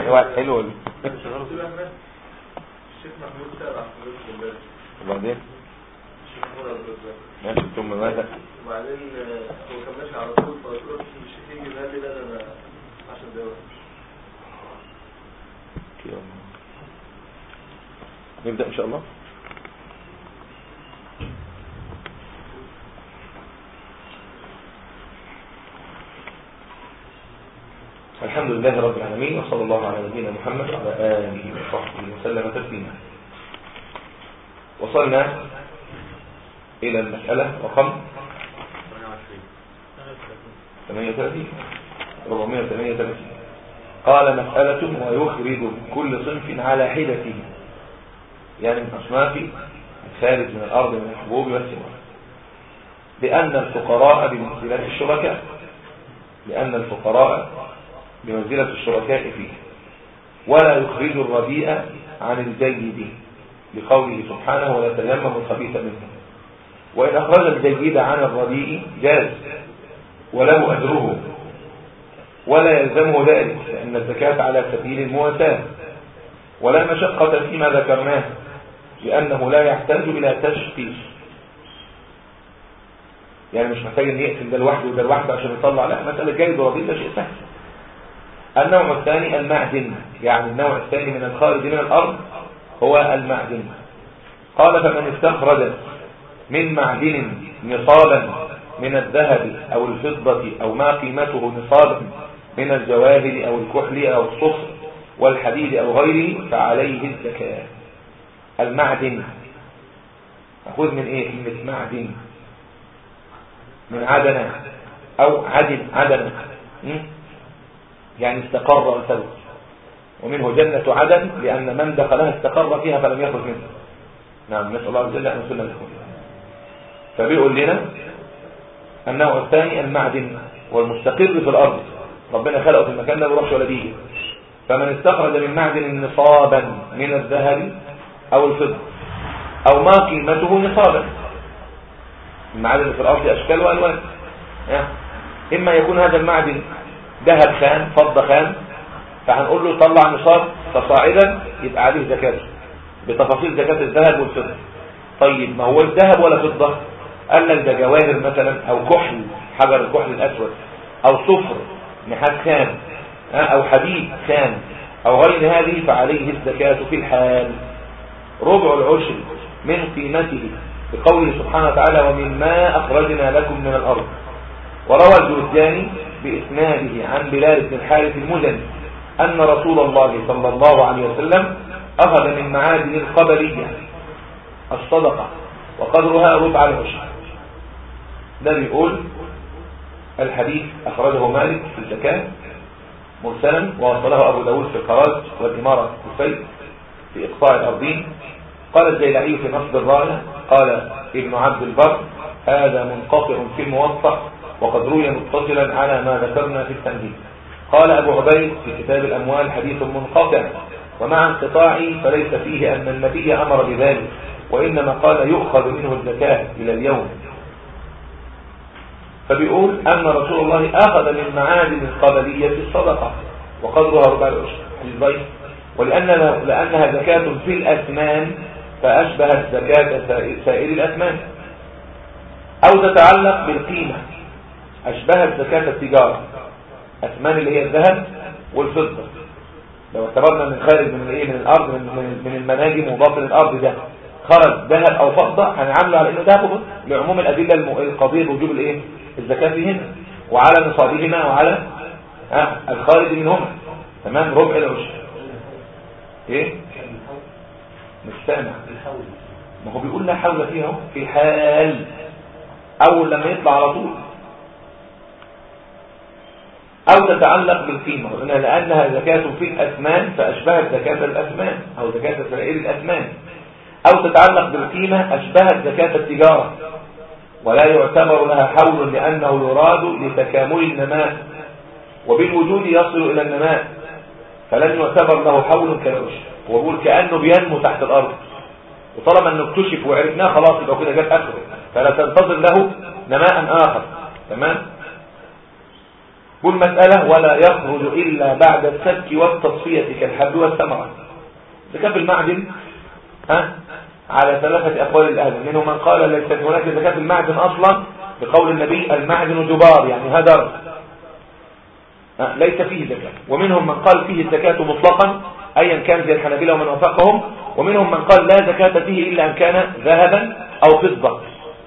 واحد حلو ولا الشيخ محمود سأل عن فلوس امبارح وبعدين الشيخ محمود عبد الرزاق ماشي ثم ماذا وبعدين آه، هو كان ماشي على طول فقلت له الشيخ يجي قال لي لا ده انا 10 دقايق نبدأ إن شاء الله الحمد لله رب العالمين وصلى الله على نبينا محمد وعلى آله وصحبه وسلم تسليما وصلنا إلى المسألة رقم 38 438 قال مسألة ويخرج كل صنف على حدته يعني من أصناف الخارج من الأرض من الحبوب والثمار لأن الفقراء بمنزلة الشركاء لأن الفقراء بمنزلة الشركاء فيه ولا يخرج الرديء عن الجيد لقوله سبحانه ولا تيمموا الخبيث منه وإن أخرج الجيد عن الرديء جاز وله أجره ولا يلزمه ذلك لأن الزكاة على سبيل المواساة ولا مشقة فيما ذكرناه لأنه لا يحتاج إلى تشخيص يعني مش محتاج ان يقسم ده لوحده وده لوحده عشان يطلع لا مسألة جيد ورضيء ده شيء سهل النوع الثاني المعدن يعني النوع الثاني من الخارج من الأرض هو المعدن قال فمن استخرج من معدن نصابا من الذهب أو الفضة أو ما قيمته نصابا من الجواهر أو الكحل أو الصفر والحديد أو غيره فعليه الزكاة المعدن أخذ من إيه كلمة معدن من عدن أو عدن عدن يعني استقر وثبت ومنه جنة عدن لأن من دخلها استقر فيها فلم يخرج منها نعم نسأل الله عز وجل أن يسلم لكم فبيقول لنا النوع الثاني المعدن والمستقر في الأرض ربنا خلقه في المكان ده بيروحش ولا بيجي فمن استخرج من معدن نصابا من الذهب أو الفضة أو ما قيمته نصابا المعادن في الأرض أشكال وألوان إما يكون هذا المعدن ذهب خام فضة خام فهنقول له طلع نصاب فصاعدا يبقى عليه زكاة بتفاصيل زكاة الذهب والفضة طيب ما هو الذهب ولا فضة قال لك ده جواهر مثلا أو كحل حجر الكحل الأسود أو صفر نحاس خام أو حديد خام أو غير هذه فعليه الزكاة في الحال ربع العشر من قيمته بقوله سبحانه وتعالى ومما أخرجنا لكم من الأرض وروى الجوزجاني بإسناده عن بلال بن الحارث المزني أن رسول الله صلى الله عليه وسلم أخذ من معادن القبلية الصدقة وقدرها ربع العشر ده بيقول الحديث أخرجه مالك في الزكاة مرسلا ووصله أبو داود في الخراج والإمارة في الفيل في إقطاع الأرضين قال الزيلعي في نصب الراية قال ابن عبد البر هذا منقطع في الموطأ وقد روي متصلا على ما ذكرنا في التنبيه قال أبو عبيد في كتاب الأموال حديث منقطع ومع انقطاعه فليس فيه أن النبي أمر بذلك وإنما قال يؤخذ منه الزكاة إلى اليوم فبيقول أن رسول الله أخذ من معادن القبلية الصدقة وقدرها ربع العشر البيت ولأن لأنها زكاة في الأثمان فأشبهت زكاة سائر الأثمان أو تتعلق بالقيمة أشبهت زكاة التجارة أثمان اللي هي الذهب والفضة لو اعتبرنا من خارج من الايه من الارض من من المناجم وباطن الارض ده خرج ذهب او فضه هنعامله على انه ذهب وفضه لعموم الادله القضيه بوجوب الايه الزكاه فيهن وعلى نصابهما وعلى ها الخارج منهما تمام ربع العشر ايه مش سامع ما هو بيقول لا حول فيها اهو في حال اول لما يطلع على طول أو تتعلق بالقيمة وقلنا لأنها زكاة في الأثمان فأشبهت زكاة الأثمان أو زكاة سائر الأثمان أو تتعلق بالقيمة أشبهت زكاة التجارة ولا يعتبر لها حول لأنه يراد لتكامل النماء وبالوجود يصل إلى النماء فلن يعتبر له حول كالعشر هو بيقول كأنه بينمو تحت الأرض وطالما أنه اكتشف وعرفناه خلاص يبقى كده جاب أخره فلا تنتظر له نماء آخر تمام قل مسألة ولا يخرج إلا بعد السبك والتصفية كالحب والثمرة زكاة المعدن ها على ثلاثة أقوال الأهل منهم من قال ليست هناك زكاة المعدن أصلا بقول النبي المعدن جبار يعني هدر ليس فيه زكاة ومنهم من قال فيه الزكاة مطلقا أيا كان زي الحنابلة ومن وفقهم ومنهم من قال لا زكاة فيه إلا أن كان ذهبا أو فضة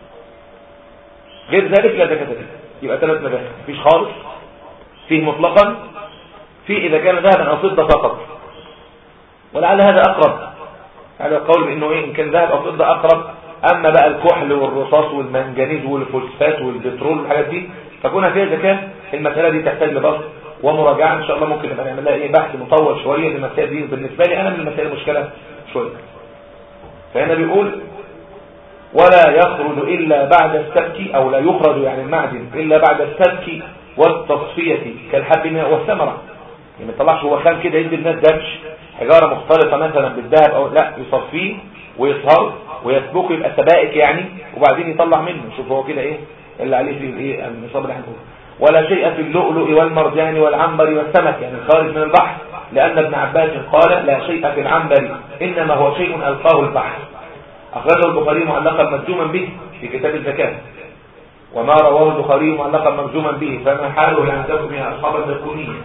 غير ذلك لا زكاة فيه يبقى ثلاث مذاهب مفيش خالص فيه مطلقا فيه إذا كان ذهبا أو فضة فقط ولعل هذا أقرب هذا القول بأنه إيه إن كان ذهب أو فضة أقرب أما بقى الكحل والرصاص والمنجنيز والفوسفات والبترول والحاجات دي فكونها فيها زكاة المسألة دي تحتاج لبسط ومراجعة إن شاء الله ممكن نبقى نعمل لها إيه بحث مطول شوية للمسائل دي بالنسبة لي أنا من المسائل المشكلة شوية فهنا بيقول ولا يخرج إلا بعد السبك أو لا يخرج يعني المعدن إلا بعد السبك والتصفية كالحب والثمرة يعني ما يطلعش هو خام كده يدي الناس دبش حجارة مختلطة مثلا بالذهب أو لا يصفيه ويصهر ويسبقه يبقى سبائك يعني وبعدين يطلع منه شوف هو كده ايه اللي عليه في الايه النصاب اللي هنقوله ولا شيء في اللؤلؤ والمرجان والعنبر والسمك يعني الخارج من البحر لأن ابن عباس قال لا شيء في العنبر إنما هو شيء ألقاه البحر أخرجه البخاري معلقا مجزوما به في كتاب الزكاة وما رواه البخاري معلقا مجزوما به فما حاله يعتبر من أصحاب الزكونية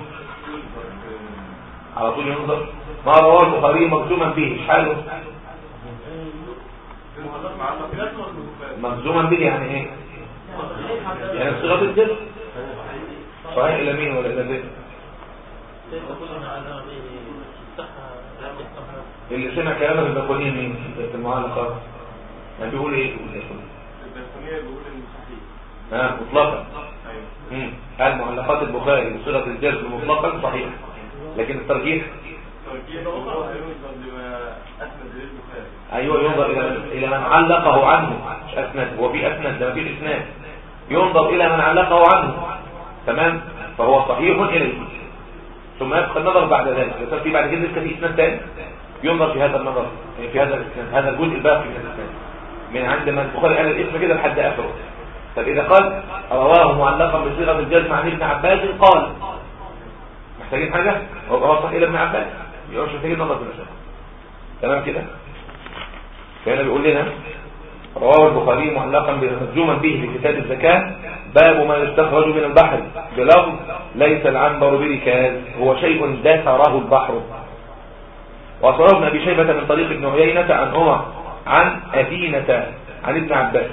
على طول ينظر ما رواه البخاري مجزوما به حاله مجزوما به يعني ايه يعني صيغه الجزم صحيح الى مين ولا الى مين اللي سمع كلامك الباقونين مين في المعلقات يعني بيقول ايه البسطامية بيقول إنه صحيح ها مطلقا أيوه مم. قال معلقات البخاري بصيغه الجزم مطلقا صحيح لكن الترجيح تركيب هو هيوصل لما أسند للبخاري ايوه ينظر الى من الى من علقه عنه مش اسند هو في اسند ده مفيش اسناد ينظر الى من علقه عنه تمام فهو صحيح اليه ثم يبقى النظر بعد ذلك لو في بعد كده لسه في اسناد تاني ينظر في هذا النظر يعني في هذا الاسناد هذا الجزء الباقي من الاسناد من عند من البخاري قال الاسم كده لحد اخره طب اذا قال رواه معلقا بصيغه الجزم عن ابن عباس قال محتاجين حاجه هو صحيح ابن عباس يبقى مش محتاجين نظر في الاسناد تمام كده فهنا بيقول لنا رواه البخاري معلقا مجزوما به في كتاب الزكاة باب ما يستخرج من البحر بلفظ ليس العنبر بركاز هو شيء دثره البحر وصله ابن أبي شيبة من طريق ابن عيينة عن عمر عن أدينة عن ابن عباس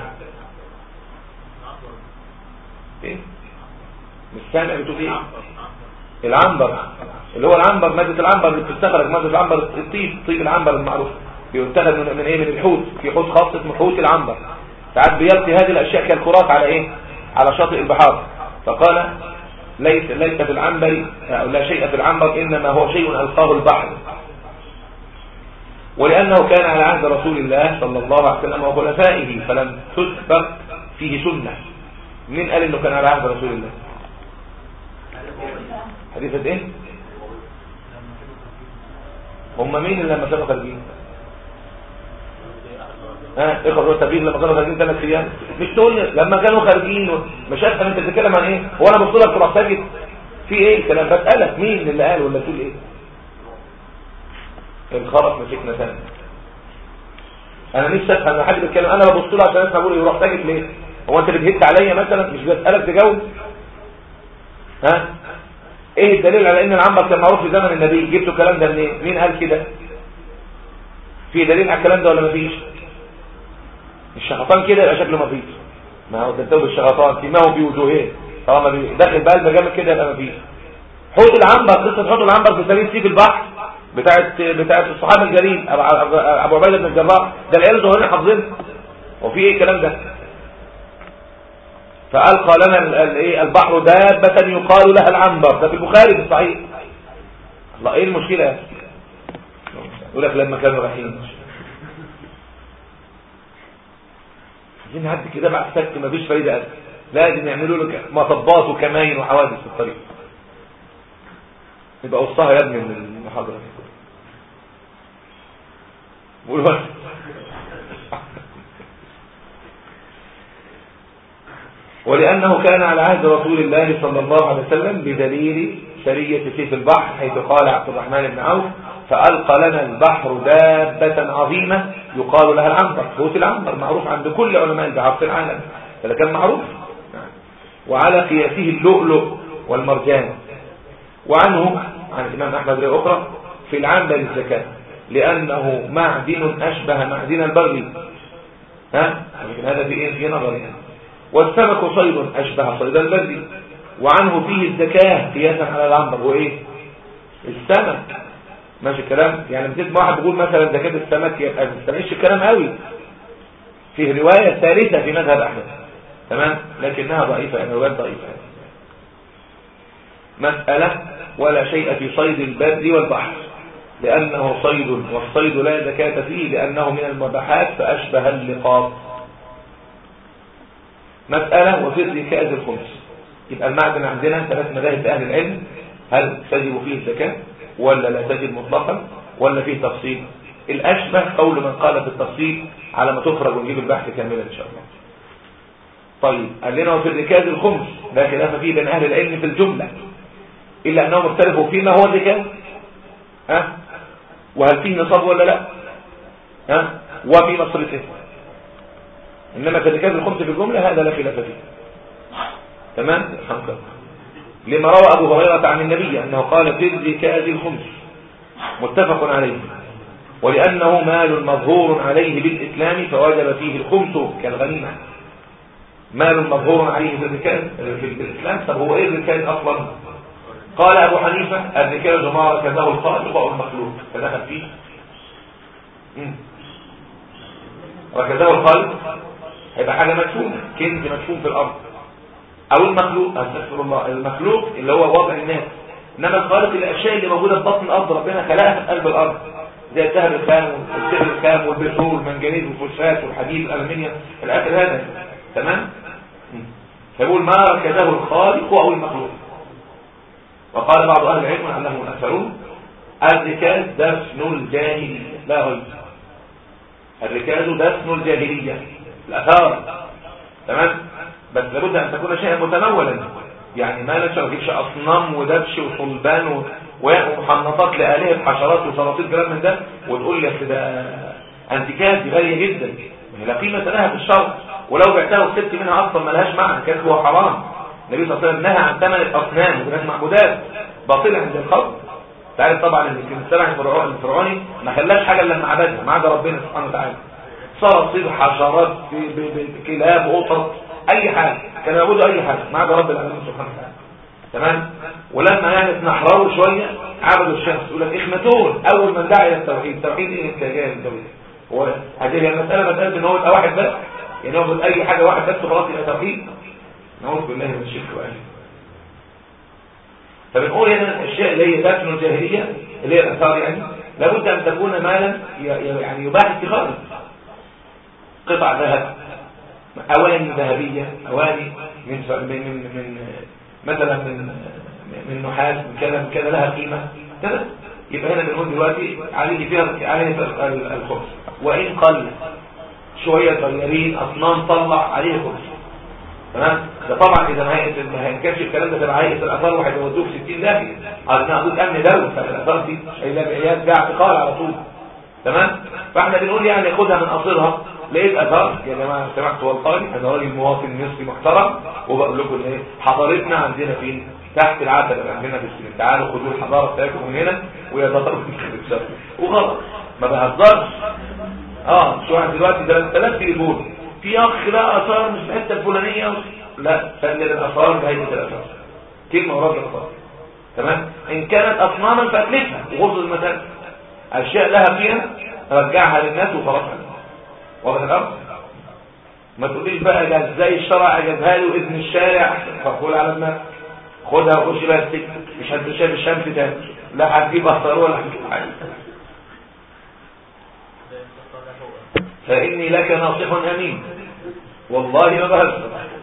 ايه مش سامع بتقول ايه العنبر اللي هو العنبر مادة العنبر اللي بتستخرج مادة العنبر الطيب طيب العنبر المعروف بيتخذ من, من ايه من الحوت في حوت خاص اسمه حوت العنبر ساعات بيلقي هذه الاشياء كالكرات على ايه على شاطئ البحار فقال ليس ليس في العنبر أو لا شيء في العنبر انما هو شيء القاه البحر ولانه كان على عهد رسول الله صلى الله عليه وسلم وخلفائه فلم تثبت فيه سنه مين قال انه كان على عهد رسول الله حديثة ايه هم مين اللي لما كانوا خارجين ها اخوة التبليغ لما كانوا خارجين ثلاث ايام مش تقول لي لما كانوا خارجين مش افهم انت بتتكلم عن ايه هو انا بص لك تروح ساكت في ايه كلام بسالك مين اللي قال ولا تقول ايه الخرف مسكنا ثاني انا نفسي افهم لما حد بيتكلم انا ببص له عشان اسمع بقول يروح ساكت ليه هو انت بتهد عليا مثلا مش بسالك تجاوب ها ايه الدليل على ان العنبر كان معروف في زمن النبي جبتوا الكلام ده منين مين قال كده في دليل على الكلام ده ولا مفيش الشخطان كده يبقى شكله مفيش ما هو تنتهوا بالشخطان في ما هو في وجوهين طالما بي- داخل بقلب جامد كده يبقى مفيش حوت العنبر قصه حوت العنبر في سبيل سيف البحر بتاعت بتاعت الصحابه الجليل ابو ابو عبيده بن الجراح ده العيال ظاهرين حافظين وفي ايه الكلام ده فألقى لنا ال- ال- إيه البحر دابة يقال لها العنبر ده في البخاري في الصحيح الله ايه المشكلة يا أخي؟ يقول لك لما كانوا رايحين عايزين نعدي كده مع السك مفيش فايدة أبدا لازم يعملوا لك مطبات وكماين وحوادث في الطريق يبقى قصها يا ابني من المحاضرة دي بقول ولأنه كان على عهد رسول الله صلى الله عليه وسلم بدليل سرية سيف البحر حيث قال عبد الرحمن بن عوف فألقى لنا البحر دابة عظيمة يقال لها العنبر حوت العنبر معروف عند كل علماء البحر في العالم فده كان معروف وعلى قياسه اللؤلؤ والمرجان وعنه عن الإمام أحمد رأي أخرى في العنبر الزكاة لأنه معدن أشبه معدن البغل ها لكن هذا في إيه في نظر يعني والسمك صيد أشبه صيد البرد وعنه فيه الزكاة قياسا على العنبر وإيه السمك ماشي الكلام يعني بتسمع واحد بيقول مثلا زكاة السمك يبقى ما تستمعش الكلام قوي فيه رواية ثالثة في مذهب أحمد تمام لكنها ضعيفة يعني روايات ضعيفة مسألة ولا شيء في صيد البر والبحر لأنه صيد والصيد لا زكاة فيه لأنه من المباحات فأشبه اللقاط مسألة وفي الركاز الخمس يبقى المعدن عندنا ثلاث مذاهب أهل العلم هل تجب فيه الزكاة ولا لا تجب مطلقا ولا فيه تفصيل الأشبه قول من قال في التفصيل على ما تخرج ونجيب البحث كاملا إن شاء الله طيب قال لنا وفي الركاز الخمس لا خلاف فيه بين أهل العلم في الجملة إلا أنهم اختلفوا فيما هو الركاز ها وهل فيه نصاب ولا لا ها وفي مصرفه إنما في الركاز الخمس في الجملة هذا لا خلاف فيه تمام الحمد لله لما روى أبو هريرة عن النبي أنه قال في الركاز الخمس متفق عليه ولأنه مال مظهور عليه بالإسلام فوجب فيه الخمس كالغنيمة مال مظهور عليه بالركاز في الإسلام طب هو إيه الركاز أصلا قال أبو حنيفة الركاز ما ركزه الخالق أو المخلوق فدخل فيه ركزه الخالق هيبقى حاجة مدفونة كنز مدفون في الأرض أو المخلوق أستغفر الله المخلوق اللي هو وضع الناس إنما الخالق الأشياء اللي موجودة في بطن الأرض ربنا خلقها في قلب الأرض زي الذهب الخام والسر الخام والبترول والمنجنيز والفوسفات والحديد والألمنيوم الأكل هذا تمام فيقول ما ركزه الخالق أو المخلوق وقال بعض أهل العلم أنهم الأكثرون الركاز دفن الجاهلية لا غير الركاز دفن الجاهلية الأثار تمام بس لابد أن تكون شيئا متنولا يعني ما لا تجيبش أصنام ودبش وصلبان ومحنطات لآلهة حشرات وسلاطين كلام من ده وتقول لي ده انتكاس دي غالية جدا لا قيمة لها في الشرع ولو بعتها وكسبت منها أصلا ما لهاش معنى كانت هو حرام النبي صلى الله عليه وسلم نهى عن ثمن الأصنام وثمان معبودات باطلة عند الخلق تعرف طبعا ان السبع الفرعوني ما خلاش حاجة الا لما عبدها ما عدا ربنا سبحانه وتعالى صراصير حشرات كلاب قطط اي حاجة كانوا يعبدوا اي حاجة ما عدا رب العالمين سبحانه وتعالى تمام ولما يعني نحرروا شوية عبدوا الشمس يقول لك اخنتون اول من دعا الى التوحيد التوحيد ايه انت جاي التوحيد هو هذه هي المسألة مسألة ان هو يبقى واحد بس يعني هو اي حاجة واحد بس خلاص يبقى توحيد نعوذ بالله من الشرك واهله فبنقول هنا الاشياء اللي هي دفن الجاهلية اللي هي الاثار يعني لابد ان تكون مالا يعني يباح اتخاذه قطع ذهب اواني ذهبية اواني من من من مثلا من من نحاس من كذا من كذا لها قيمة كذا يبقى هنا بنقول دلوقتي عليه فيها عليه الخبز وان قل شوية صغيرين اصنام طلع عليه خبز تمام ده طبعا اذا ما ما كانش الكلام ده تبع هيئه الاثار وهيودوه في 60 داهيه عايزين حدود امن دوله فالاثار دي هيبقى بعياد فيها اعتقال على طول تمام فاحنا بنقول يعني خدها من اصلها لقيت اثار يا جماعه سمحت والله انا راجل مواطن مصري محترم وبقول لكم ايه حضارتنا عندنا فين تحت العتبه عندنا في السجن تعالوا خدوا الحضاره بتاعتكم من هنا ويا ضربوا في وغلط ما بهزرش اه شو عند دلوقتي 3000 تليفون في اخ لا اثار مش الحته الفلانيه لا سلم الاثار بهيئه الاثار كلمه ورد الاثار تمام ان كانت اصناما فاتلفها وغض المثال اشياء لها قيمه رجعها للناس وخلاص واضح الامر ما تقوليش بقى ده ازاي الشرع اجازها لي واذن الشارع فقول على الناس خدها وخش بقى السجن مش هتشاف الشمس تاني لا هتجيب اثار ولا هتجيب حاجه فاني لك ناصح امين والله ما بهزر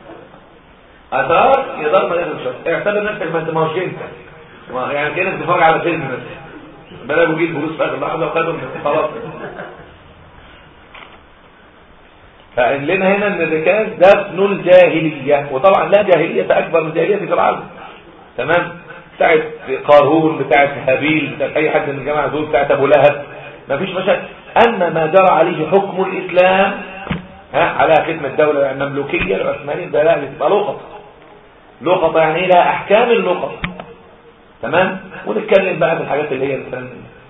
اثار يضل ما ياخد شر اعتبر نفسك ما انت ما هوش انت يعني كانك بتتفرج على فيلم بس بلاقوا جيل فلوس في اخر لحظه وخدهم خلاص فقال لنا هنا ان الركاز دفن الجاهلية وطبعا لا جاهلية اكبر من جاهلية فرعون تمام بتاعت قارون بتاعت هابيل بتاعت اي حد من الجماعة دول بتاعت ابو لهب مفيش مشاكل اما ما جرى عليه حكم الاسلام ها على خدمة الدولة المملوكية العثمانية ده لا بتبقى لقطة لقطة يعني ايه لها احكام اللقطة تمام ونتكلم بقى في الحاجات اللي هي مثلا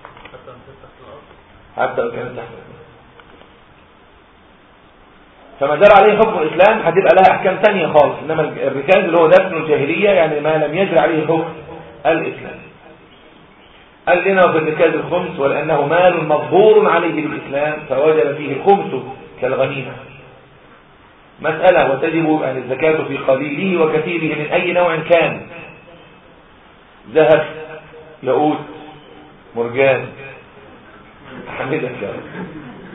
حتى لو كانت تحت فما جرى عليه حكم الإسلام هتبقى لها أحكام تانية خالص إنما الركاز اللي هو دفن الجاهلية يعني ما لم يجري عليه حكم الإسلام قال لنا في الركاز الخمس ولأنه مال مظهور عليه بالإسلام فوجب فيه الخمس كالغنيمة مسألة وتجب يعني الزكاة في قليله وكثيره من أي نوع كان ذهب ياقوت مرجان حمدك يا رب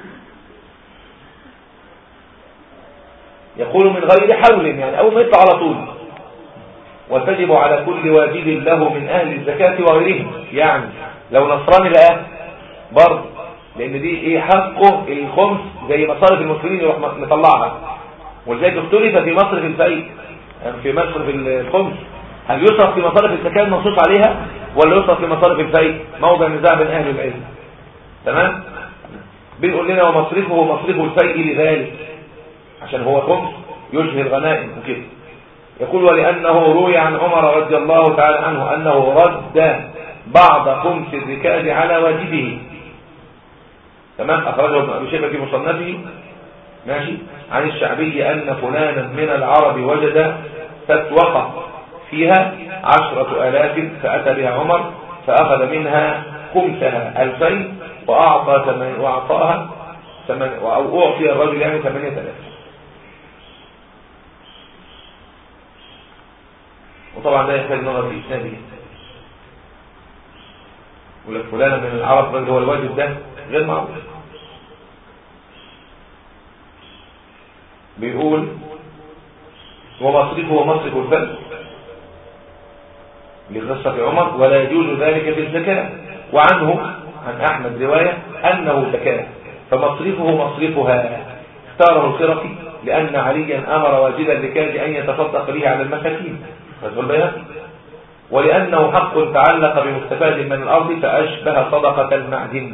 يقول من غير حول يعني أول ما يطلع على طول وتجب على كل واجب له من أهل الزكاة وغيرهم يعني لو نصراني لقاه برضه لأن دي إيه حقه الخمس زي مصارف المسلمين يروح مطلعها ولذلك اختلف في مصرف الفيء يعني في مصرف الخمس هل يصرف في مصارف الزكاة المنصوص عليها ولا يصرف في مصارف الفيء موضع نزاع بين أهل العلم تمام بنقول لنا ومصرفه مصرف الفيء لذلك عشان هو خمس يشهي الغنائم وكده يقول ولأنه روي عن عمر رضي الله تعالى عنه أنه رد بعض خمس الركاز على واجبه تمام أخرجه ابن أبي شيبة في مصنفه ماشي عن الشعبي أن فلانا من العرب وجد فتوقع فيها عشرة آلاف فأتى بها عمر فأخذ منها خمسها ألفين وأعطى ثمن وأعطاها ثمن أو أعطي الرجل يعني ثمانية آلاف وطبعا ده يحتاج نظر في إسناده ولك فلانا من العرب اللي هو الواجب ده غير معروف بيقول ومصرفه مصرف الفلس لقصة عمر ولا يجوز ذلك في الزكاة وعنه عن أحمد رواية أنه زكاة فمصرفه مصرفها اختاره الخرقي لأن عليا أمر واجد الركاز أن يتصدق به على المساكين فذو البيهقي ولأنه حق تعلق بمستفاد من الأرض فأشبه صدقة المعدن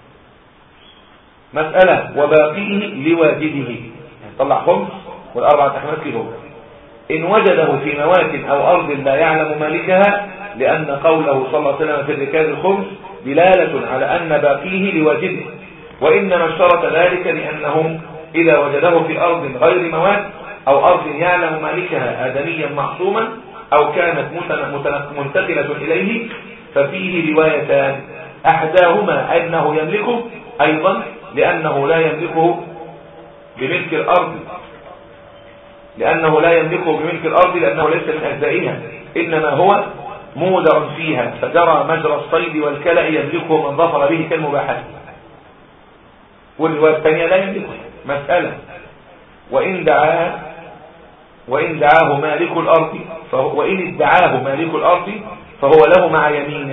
مسألة وباقيه لواجده يعني طلع خمس والأربعة أحمد فيه هو إن وجده في موات أو أرض لا يعلم مالكها لأن قوله صلى الله عليه وسلم في الركاز الخمس دلالة على أن باقيه لواجده وإنما اشترط ذلك لأنه إذا وجده في أرض غير موات أو أرض يعلم مالكها آدميا معصوما أو كانت منتقلة إليه ففيه روايتان أحداهما أنه يملكه أيضا لأنه لا يملكه بملك الأرض لأنه لا يملكه بملك الأرض لأنه ليس من أجزائها إنما هو مودع فيها فجرى مجرى الصيد والكلأ يملكه من ظفر به كالمباحث والرواية الثانية لا يملكه مسألة وإن دعاه وإن دعاه مالك الأرض فهو وإن ادعاه مالك الأرض فهو له مع يمينه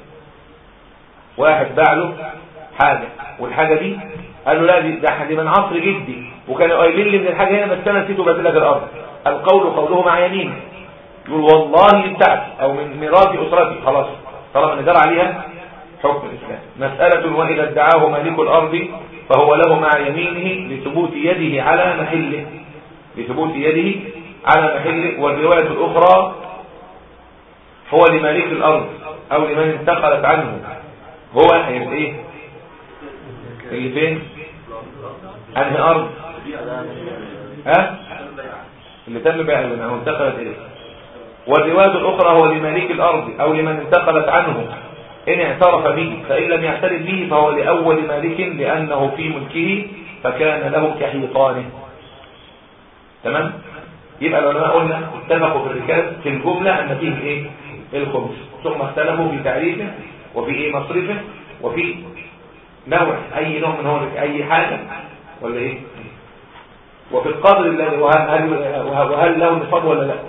واحد باع له حاجة والحاجة دي قال له لا دي ده دي من عصر جدي وكانوا قايلين لي من الحاجة هنا بس أنا نسيت وبدلك الأرض القول قوله مع يمينه يقول والله بتاعتي أو من ميراث أسرتي خلاص طالما نجر عليها حكم الإسلام مسألة وإذا ادعاه مالك الأرض فهو له مع يمينه لثبوت يده على محله لثبوت يده على محله والرواية الأخرى هو لمالك الأرض أو لمن انتقلت عنه هو هيبقى إيه اللي فين أنهي أرض ها اللي تم بيعها أو انتقلت إليه والرواية الأخرى هو لمالك الأرض أو لمن انتقلت عنه إن اعترف به فإن لم يعترف به فهو لأول مالك لأنه في ملكه فكان له كحيطانه تمام يبقى العلماء قلنا اتفقوا في الركاز في الجملة أن فيه إيه الخمس ثم اختلفوا في تعريفه وفي إيه مصرفه وفي نوع أي نوع من هو أي حاجة ولا إيه وفي القدر الذي وهل, وهل له نصاب ولا لا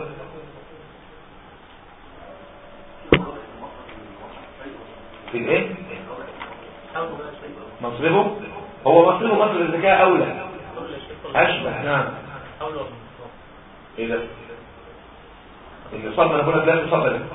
في الايه مصرفه هو مصرفه مصر الزكاة اولى أشبه نعم حول ولا إيه ده النصاب ما أنا بقول لك لا نصاب ولا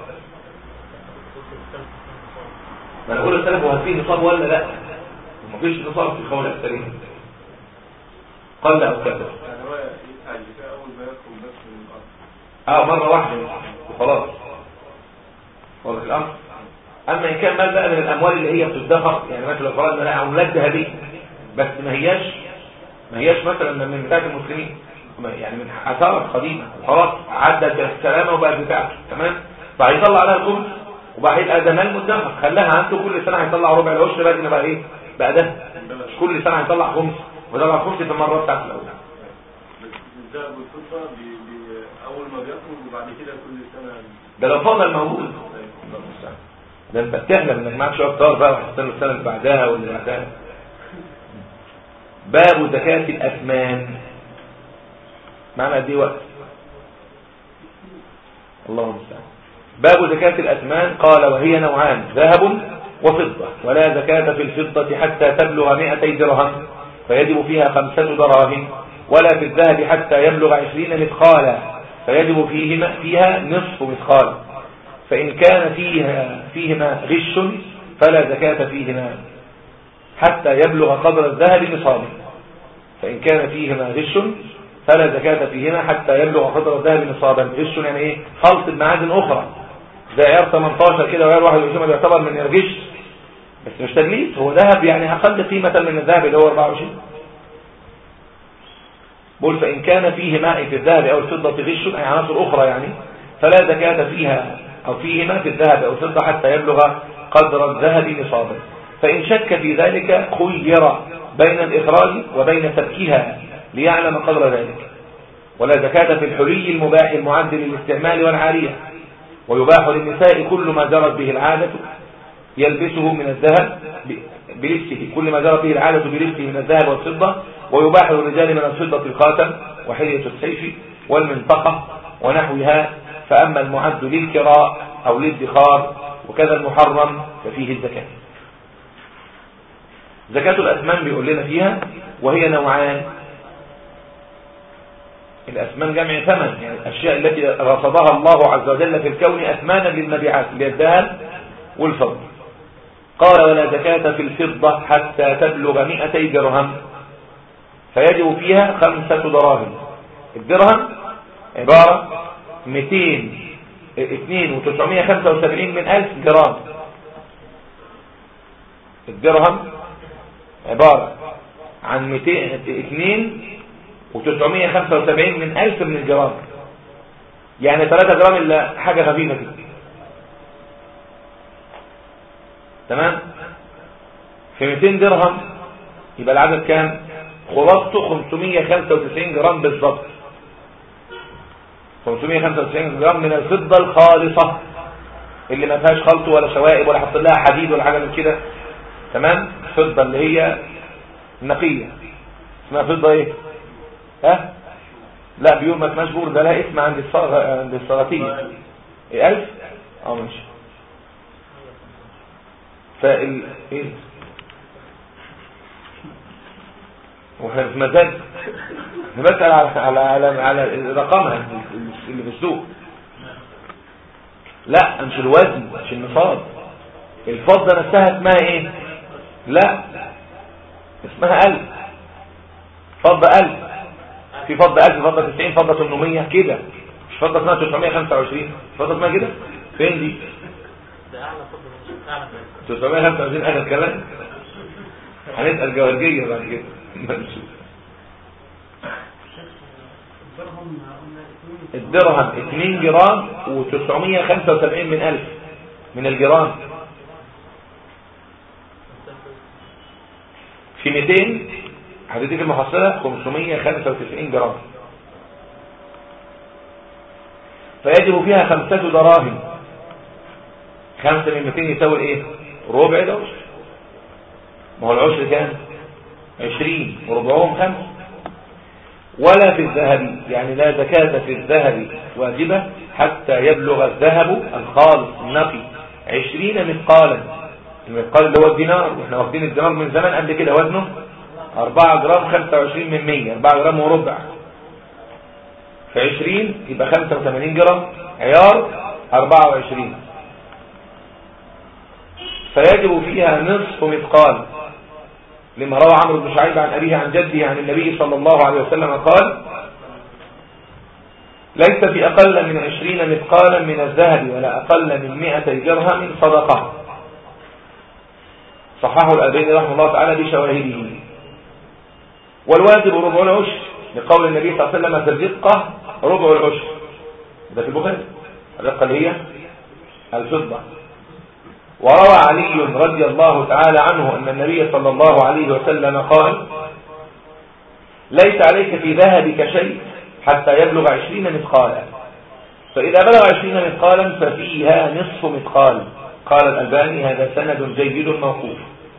ما أنا بقول السلف وهل فيه نصاب ولا لا مفيش نصاب في قول الأكثرين قل أو كثر يعني هو يسعى اللي فيها أول ما يدخل بس من الأرض اه مرة واحدة وخلاص واضح الأمر أما إن كان مال بقى من الأموال اللي هي بتدخر يعني مثلا لو فرضنا لا أولاد ذهبية بس ما هياش ما هياش مثلا من بتاعة المسلمين ما- يعني من أثارة قديمة وخلاص عدت السلامة وبقت بتاعته تمام فهيطلع عليها الخمس وبقى هيبقى ده مال مدخر خلاها عنده كل سنة هيطلع ربع العشر بقى إن بقى إيه بقى ده مش كل سنة هيطلع خمس ويطلع خمس في المرة بتاعت الأول بس الذهب والفضة بي بي أول ما بيخرج وبعد كده كل سنة ده لو فضل موجود ده انت بتحلم انك معكش اكتر بقى وحسن له السنه اللي بعدها واللي بعدها باب زكاة الأثمان معنى قد ايه وقت الله المستعان باب زكاة الأثمان قال وهي نوعان ذهب وفضة ولا زكاة في الفضة حتى تبلغ 200 درهم فيجب فيها خمسة دراهم ولا في الذهب حتى يبلغ عشرين مثقالا فيجب فيهما فيها نصف مثقال فإن كان فيها فيهما غش فلا زكاة فيهما حتى يبلغ قدر الذهب نصابا فإن كان فيهما غش فلا زكاة فيهما حتى يبلغ قدر الذهب نصابا غش يعني ايه خلط بمعادن أخرى زي عيار 18 كده وعيار 21 ده يعتبر من الغش بس مش تدليس هو ذهب يعني أقل قيمة من الذهب اللي هو 24 بقول فإن كان فيه ماء في الذهب أو الفضة غش أي عناصر أخرى يعني فلا زكاة فيها أو فيهما في الذهب أو الفضة حتى يبلغ قدر الذهب نصابا فإن شك في ذلك خير بين الإخراج وبين تركها ليعلم قدر ذلك ولا زكاة في الحلي المباح المعد للاستعمال والعارية ويباح للنساء كل ما جرت به العادة يلبسه من الذهب ب- بلبسه كل ما جرت به العادة بلبسه من الذهب والفضة ويباح للرجال من الفضة الخاتم وحلية السيف والمنطقة ونحوها فأما المعد للكراء أو للادخار وكذا المحرم ففيه الزكاة زكاة الأثمان بيقول لنا فيها وهي نوعان الأثمان جمع ثمن يعني الأشياء التي رصدها الله عز وجل في الكون أثمانا للمبيعات اللي هي الذهب والفضة قال ولا زكاة في الفضة حتى تبلغ 200 درهم فيجب فيها خمسة دراهم الدرهم عبارة 200 2 و 975 من ألف جرام الدرهم عبارة عن 200 2 و 975 من ألف من الجرام يعني 3 جرام إلا حاجة خفيفة كده تمام في 200 درهم يبقى العدد كام خلاصته 595 جرام بالضبط 595 جرام من الفضة الخالصة اللي ما فيهاش خلط ولا شوائب ولا حط لها حديد ولا حاجة من كده تمام الفضة اللي هي نقية اسمها فضة ايه ها لا بيور ما اسمهاش بور ده لها اسم عند الصاغة عند الصلاتية ايه ألف اه ماشي فال ايه وفي مزاج بسأل على على على, على رقمها اللي في السوق لا مش الوزن مش النصاب الفضة نفسها اسمها ايه لا اسمها ألف فضة ألف في فضة ألف فضة 90 فضة 800 كده مش فضة اسمها 925 فضة اسمها كده فين دي ده اعلى فضل مش اعلى من 925 اخر كلام هنسأل جوهرجية بعد كده ما نشوف الدرهم 2 جرام و975 من ألف من الجرام في 200 هتديك المحصلة 595 جرام فيجب فيها خمسة دراهم خمسة من 200 يساوي ايه ربع العشر ما هو العشر كام 20 وربعهم خمسة ولا في الذهب يعني لا زكاة في الذهب واجبة حتى يبلغ الذهب الخالص النقي عشرين مثقالا المثقال اللي هو الدينار واحنا واخدين الدينار من زمان قبل كده وزنه 4 جرام 25 من 100 4 جرام وربع في 20 يبقى 85 جرام عيار 24 فيجب فيها نصف مثقال لما روى عمرو بن شعيب عن أبيه عن جده عن النبي صلى الله عليه وسلم قال ليس في أقل من عشرين مثقالا من الذهب ولا أقل من مئة درهم صدقة صححه الألباني رحمه الله تعالى بشواهده والواجب ربع العشر لقول النبي صلى الله عليه وسلم في الرقة ربع العشر ده في البخاري الرقة اللي هي الفضة وروى علي رضي الله تعالى عنه أن النبي صلى الله عليه وسلم قال ليس عليك في ذهبك شيء حتى يبلغ عشرين مثقالا فإذا بلغ عشرين مثقالا ففيها نصف مثقال قال الألباني هذا سند جيد موقوف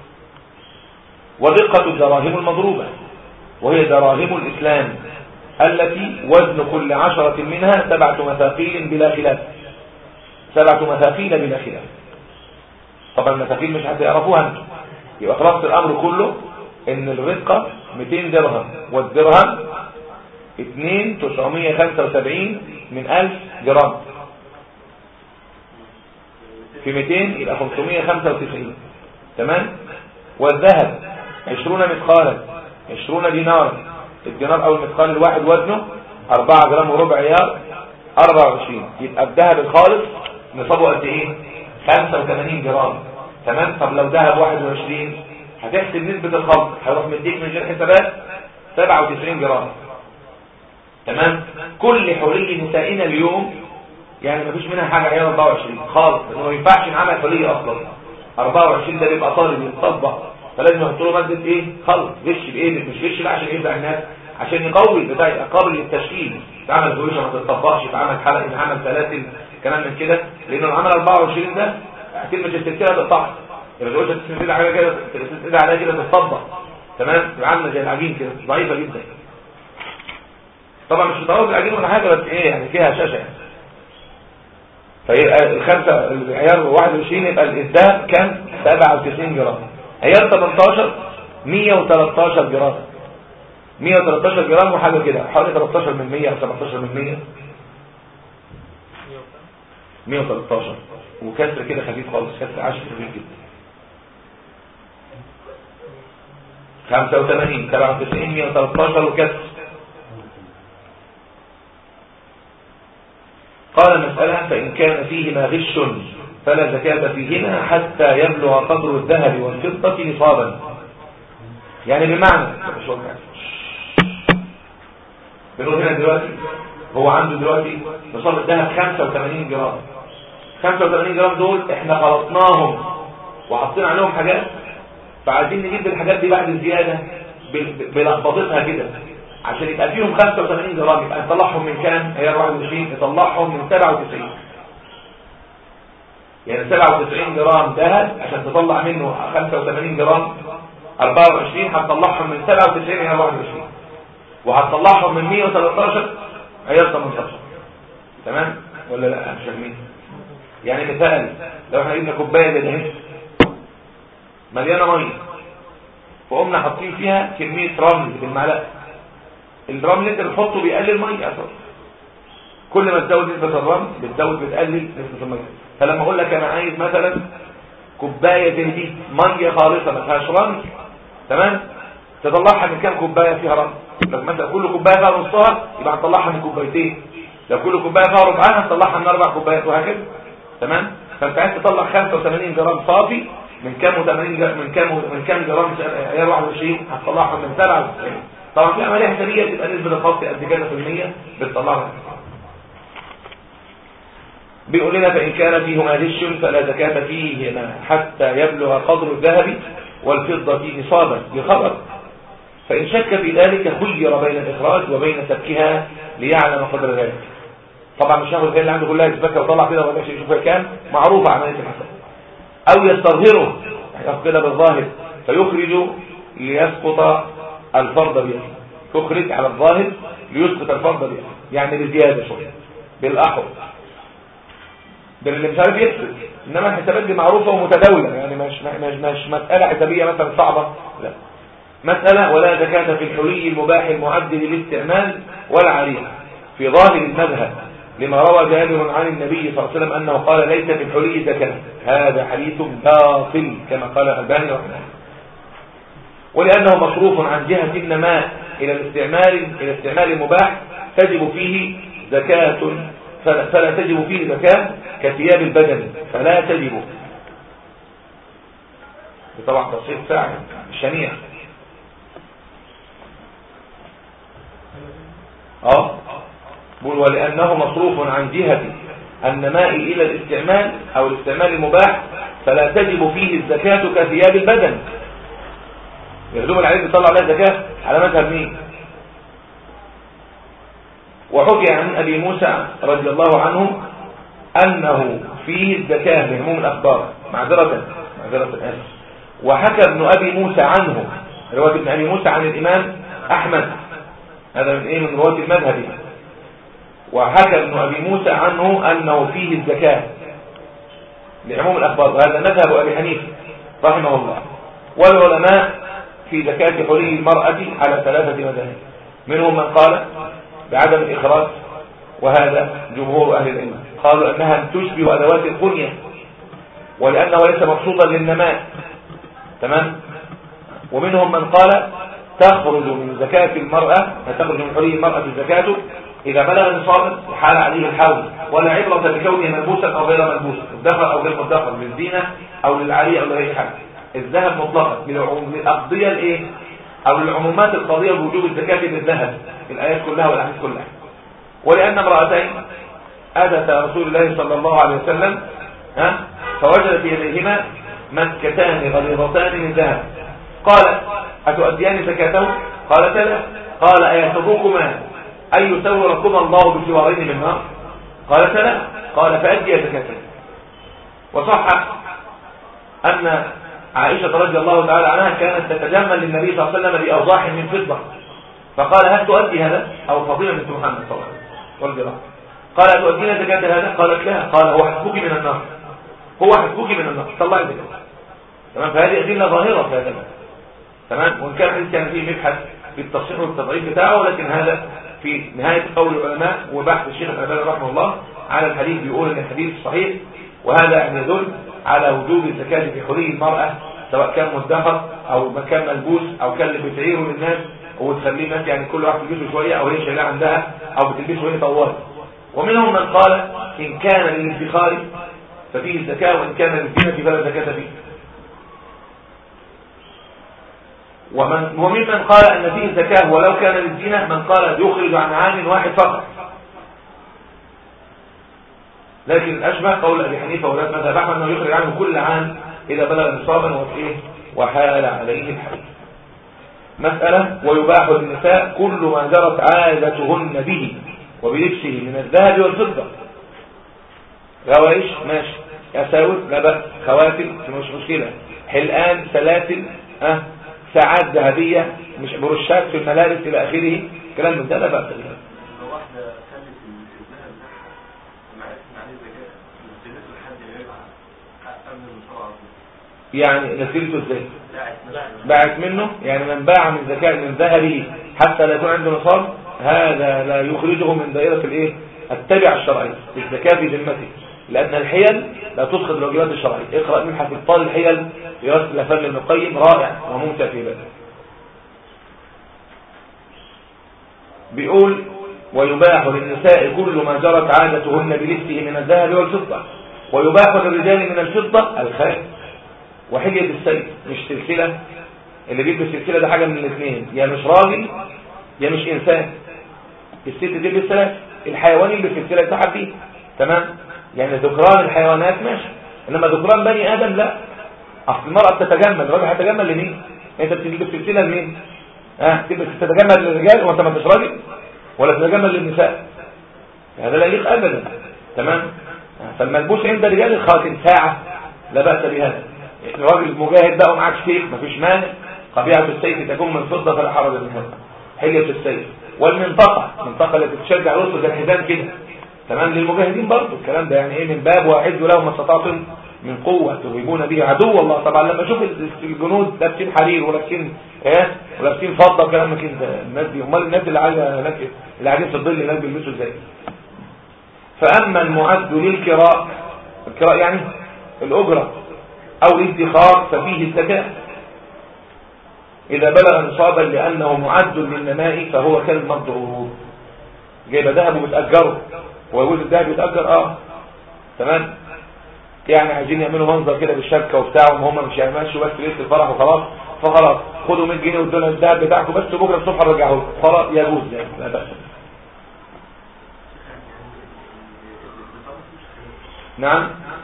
ودقة الدراهم المضروبة وهي دراهم الإسلام التي وزن كل عشرة منها سبعة مثاقيل بلا خلاف سبعة مثاقيل بلا خلاف طبعا المثاقيل مش هتعرفوها انتم يبقى خلاص الأمر كله ان الرقة 200 درهم والدرهم 2 975 من 1000 جرام في 200 يبقى 595 تمام والذهب 20 مثقالا 20 دينار الدينار او المثقال الواحد وزنه 4 جرام وربع عيار 24 يبقى الذهب الخالص نصابه قد ايه 85 جرام تمام طب لو ذهب 21 هتحسب نسبة الخلط هيروح مديك من غير حسابات 97 جرام تمام كل حلي نسائنا اليوم يعني مفيش منها حاجة عيار 24 خالص لانه ما ينفعش نعمل حلي اصلا 24 ده بيبقى طالب يتطبق فلازم يحط له ماده ايه خلط غش بايه مش غش بقى عشان يبدا الناس عشان يقوي بتاع يبقى قابل للتشكيل تعمل فويشه ما تتطبقش تعمل حلقه عمل سلاسل كلام من كده لانه العمل 24 ده كلمه السلسله تقطعها يبقى تقولش تسند على كده تسند عليها كده تتطبق تمام تبقى عامله زي العجين كده ضعيفه جدا طبعا مش متعود العجين ولا حاجه بس ايه يعني فيها شاشه يعني فيبقى الخمسه العيار 21 يبقى الذهب كام 97 جرام عيار 18 113 جرام 113 جرام وحاجه كده حوالي 13 من 100 او 17 من 100 113 وكسر كده خفيف خالص كسر 10 خفيف جدا 85 97 113 وكسر قال مسألة فإن كان فيهما غش فلا زكاة فيهما حتى يبلغ قدر الذهب والفضة نصابا يعني بمعنى بنقول هنا دلوقتي هو عنده دلوقتي نصاب الذهب 85 جرام 85 جرام دول احنا خلطناهم وحطينا عليهم حاجات فعايزين نجيب الحاجات دي بعد الزيادة بلخبطتها كده عشان يبقى فيهم 85 جرام يبقى نطلعهم من كام هي 21 نطلعهم من 97 يعني 97 جرام ذهب عشان تطلع منه 85 جرام 24 هتطلعهم من 97 الى 21 وهتطلعهم من 113 عيار 18 تمام ولا لا مش فاهمين يعني مثال لو احنا جبنا كوبايه زي دي مليانه ميه وقمنا حاطين فيها كميه رمل بالمعلقه الرمل اللي انت بتحطه بيقلل ميه اصلا كل ما تزود نسبه الرمل بتزود بتقلل نسبه الميه فلما اقول لك انا عايز مثلا كوبايه زي دي ميه خالصه ما فيهاش رمل تمام تطلعها من كام كوبايه فيها رمل لو مثلا كل كوبايه فيها نصها يبقى هنطلعها من كوبايتين لو كل كوبايه فيها ربعها هنطلعها من اربع كوبايات وهكذا تمام فانت عايز تطلع 85 جرام صافي من كام و80 من كام من كام جرام عيار 21 هتطلعهم من 97 طبعا في عمليه حسابيه بتبقى نسبه الخط قد كده في المية بتطلعها بيقول لنا فإن كان فيهما غش فلا زكاة فيهما حتى يبلغ قدر الذهب والفضة نصابا بخبر فإن شك في ذلك خير بين الإخراج وبين سبكها ليعلم قدر ذلك طبعا مش هاخد اللي عنده كلها يسبكها وطلع كده ولا يشوفها كام معروفة عملية الحساب أو يستظهره ياخد كده بالظاهر فيخرج ليسقط الفرض بيده تخرج على الظاهر ليسقط الفرض بيده يعني بزيادة شوية بالأحوط ده اللي مش عارف يحسب انما الحسابات دي معروفة ومتداولة يعني مش مش مش مسألة حسابية مثلا صعبة لا مسألة ولا زكاة في الحلي المباح المعد للاستعمال ولا عليه في ظاهر المذهب لما روى جابر عن النبي صلى الله عليه وسلم أنه قال ليس في الحلي زكاة هذا حديث باطل كما قال الألباني رحمه الله ولأنه مصروف عن جهة النماء إلى الاستعمال إلى استعمال المباح تجب فيه زكاة فلا, فلا تجب فيه زكاة كثياب البدن فلا تجب طبعا تصحيح ساعة شنيع اه بقول ولأنه مصروف عن جهة النماء إلى الاستعمال أو الاستعمال المباح فلا تجب فيه الزكاة كثياب البدن يهدوم العلم يطلع عليها زكاة على مذهب مين وحكي عن أبي موسى رضي الله عنه أنه فيه الزكاة بهموم الأخبار معذرة معذرة أسف وحكى ابن أبي موسى عنه رواية ابن أبي موسى عن الإمام أحمد هذا من إيه من رواية المذهب وحكى ابن أبي موسى عنه أنه فيه الزكاة لعموم الأخبار وهذا مذهب أبي حنيفة رحمه الله والعلماء في زكاة حلي المرأة على ثلاثة مذاهب منهم من قال بعدم الإخراج وهذا جمهور أهل العلم قالوا أنها تشبه أدوات البنية ولأنه ليس مقصودا للنماء تمام ومنهم من قال تخرج من زكاة المرأة تخرج من حلي المرأة الزكاة إذا بلغ نصابا حال عليه الحول ولا عبرة بكونه ملبوسا أو غير ملبوس مدخر أو غير مدخر للزينة أو للعالية أو لأي حاجة الذهب مطلقا للأقضية الإيه أو للعمومات القضية بوجوب الزكاة بالذهب في الآيات كلها والأحاديث كلها ولأن امرأتين أتتا رسول الله صلى الله عليه وسلم ها فوجد في يديهما مسكتان غليظتان من ذهب قال أتؤديان زكاته قالت لا قال أيسركما أن يسوركما الله بسوارين من نار قالت لا قال فأدي زكاته وصح أن عائشة رضي الله تعالى عنها كانت تتجمل للنبي صلى الله عليه وسلم بأوضاح من فضة فقال هل تؤدي هذا أو فضيلة بنت محمد صلى الله عليه وسلم قال أتؤدين زكاة هذا قالت لا قال هو حسبك من النار هو حسبك من النار طلعي زكاة تمام فهذه أدلة ظاهرة في هذا تمام وإن كان حديث كان فيه مبحث في التصحيح والتضعيف بتاعه ولكن هذا في نهاية قول العلماء وبحث الشيخ الألباني رحمه الله على الحديث بيقول ان الحديث صحيح وهذا يعني يدل على وجوب الزكاة في حلي المرأة سواء كان مدخر او مكان ملبوس او كان اللي بتعيره للناس وتخليه الناس يعني كل واحد تلبسه شوية او هي شايلاه عندها او بتلبسه وهي طوال ومنهم من قال ان كان للادخار ففيه الزكاة وان كان للزينة فلا زكاة فيه ومن وممن قال أن فيه الزكاة ولو كان للزينة من قال يخرج عن عام واحد فقط لكن الأشبه قول أبي حنيفة ولا مذهب أحمد أنه يخرج عنه كل عام إذا بلغ نصابا وإيه وحال عليه الحج مسألة ويباح للنساء كل ما جرت عادتهن به وبلبسه من الذهب والفضة غوايش ماشي أساور لا بأس خواتم مش مشكلة حلقان سلاسل أه ساعات ذهبية مش برشات في الملابس إلى آخره كلام من ده لا بأس به لو واحدة خلت ابنها بتاعها وما عرفت عليه زكاة نزلته لحد ما يبقى حق من المصاب على طول يعني نسيلته ازاي لا باعت منه يعني من باع من زكاة من ذهبه حتى لا يكون عنده نصاب هذا لا يخرجه من دائرة الايه التبع الشرعي الزكاة في ذمته لأن الحيل لا تسقط الواجبات الشرعية اقرأ مبحث إبطال الحيل في رسل الأفلام ابن القيم رائع وممتع في ذلك بيقول ويباح للنساء كل ما جرت عادتهن بلبسه من الذهب والفضة ويباح للرجال من الفضة الخيل وحلية السيد مش سلسلة اللي بيلبس سلسلة ده حاجة من الاثنين يا مش راجل يا مش إنسان الست تلبس ثلاث الحيوان يلبس سلسلة يتحب فيه تمام يعني ذكران الحيوانات ماشي انما ذكران بني ادم لا اصل المرأة بتتجمل الراجل هيتجمل لمين انت بتلبس سلسلة لمين ها تلبس تتجمل للرجال وانت ما انتش راجل ولا تتجمل للنساء هذا لا يليق ابدا تمام فالملبوس عند الرجال الخاتم ساعة لا بأس بهذا الراجل مجاهد بقى ومعاك سيف مفيش مانع قبيعة السيف تكون من فضة فلا حرج من هذا حلية السيف والمنطقة المنطقة التي تشجع رسل زي الحزام كده تمام للمجاهدين برضه الكلام ده يعني ايه من باب واحد له ما استطعتم من قوة ترهبون به عدو الله طبعا لما اشوف الجنود لابسين حرير ولابسين ايه ولابسين فضة كلام انت الناس دي امال الناس اللي عايزه هناك اللي قاعدين في الظل هناك بيلبسوا ازاي فاما المعد للكراء الكراء يعني الاجره او الادخار ففيه الزكاه اذا بلغ نصابا لانه معد للنماء فهو كالمضروب جايب ذهب وبتاجره هو يقول الذهب يتاجر اه تمام يعني عايزين يعملوا منظر كده بالشبكه وبتاعهم هم مش هيمشوا بس ليله الفرح وخلاص فخلاص خدوا 100 جنيه وادونا الذهب بتاعكم بس بكره الصبح رجعوه لكم خلاص يجوز ذلك لا باس نعم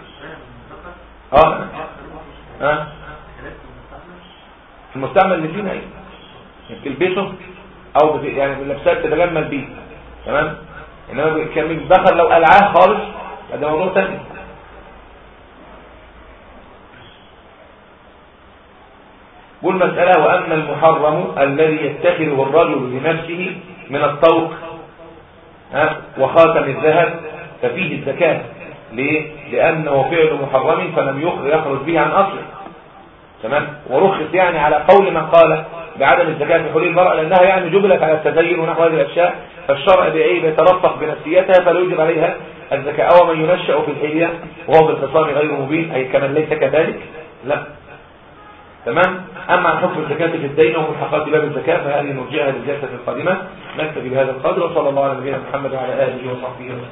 اه اه المستعمل اللي فينا ايه تلبسه او بت... يعني لبسها تتجمل بيه تمام انما كان دخل لو قلعاه خالص ده موضوع ثاني والمسألة وأما المحرم الذي يتخذه الرجل لنفسه من الطوق ها وخاتم الذهب ففيه الزكاة ليه؟ لأنه فعل محرم فلم يخرج به عن أصله تمام ورخص يعني على قول من قال بعدم الزكاة في حلول المرأة لأنها يعني جبلت على التزين ونحو هذه الأشياء فالشرع بإيه بيترفق بنفسيتها فلا يجب عليها الزكاة أو من ينشأ في الحلية وهو بالخصام غير مبين أي كمن ليس كذلك لا تمام أما عن حكم الزكاة في الدين وملحقات باب الزكاة فهذه نرجعها للجلسة القادمة نكتفي بهذا القدر وصلى الله على نبينا محمد وعلى آله وصحبه وسلم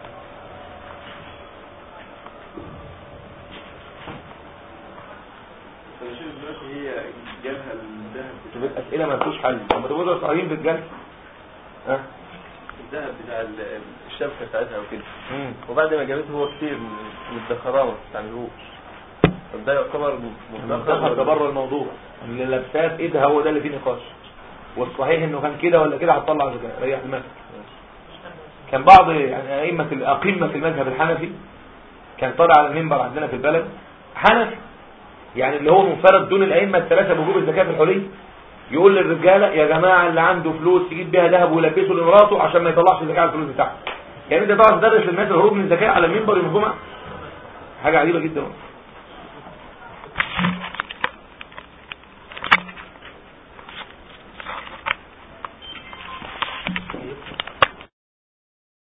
الأسئلة ما فيش حل لما تبقوا صغيرين بالجلسة ها الذهب بتاع الشبكة بتاعتها وكده وبعد ما جابته هو كتير مدخراه ما بتستعملوش طب ده يعتبر مدخر ده بره الموضوع اللي لابساه في ايدها هو ده اللي فيه نقاش والصحيح انه كان كده ولا كده هتطلع زكاه ريح دماغك كان بعض يعني ائمه الأقمة في المذهب الحنفي كان طالع على المنبر عندنا في البلد حنفي يعني اللي هو منفرد دون الائمه الثلاثه بوجوب الزكاه في الحلي يقول للرجاله يا جماعه اللي عنده فلوس يجيب بيها ذهب ويلبسه لمراته عشان ما يطلعش الزكاه على الفلوس بتاعته يعني انت طبعا تدرس للناس الهروب من الزكاه على المنبر يوم الجمعه حاجه عجيبه جدا